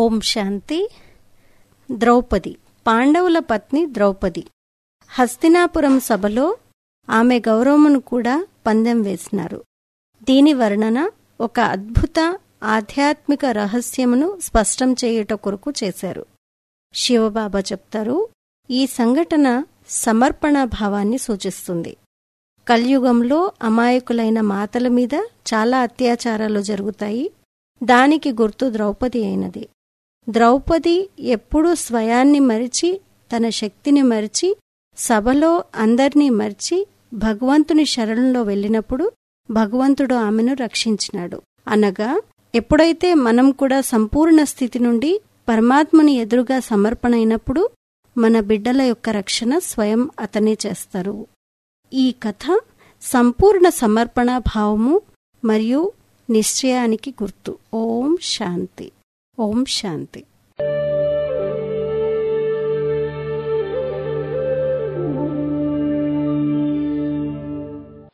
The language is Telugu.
ఓం శాంతి ద్రౌపది పాండవుల పత్ని ద్రౌపది హస్తినాపురం సభలో ఆమె గౌరవమును కూడా పందెం వేసినారు దీని వర్ణన ఒక అద్భుత ఆధ్యాత్మిక రహస్యమును స్పష్టం చేయుట కొరకు చేశారు శివబాబా చెప్తారు ఈ సంఘటన సమర్పణ భావాన్ని సూచిస్తుంది కలియుగంలో అమాయకులైన మాతల మీద చాలా అత్యాచారాలు జరుగుతాయి దానికి గుర్తు ద్రౌపది అయినది ద్రౌపది ఎప్పుడూ స్వయాన్ని మరిచి తన శక్తిని మరిచి సభలో అందర్నీ మరిచి భగవంతుని శరణంలో వెళ్ళినప్పుడు భగవంతుడు ఆమెను రక్షించినాడు అనగా ఎప్పుడైతే మనం కూడా సంపూర్ణ స్థితి నుండి పరమాత్మని ఎదురుగా సమర్పణైనప్పుడు మన బిడ్డల యొక్క రక్షణ స్వయం అతనే చేస్తారు ఈ కథ సంపూర్ణ సమర్పణ భావము మరియు నిశ్చయానికి గుర్తు ఓం శాంతి ఓం శాంతి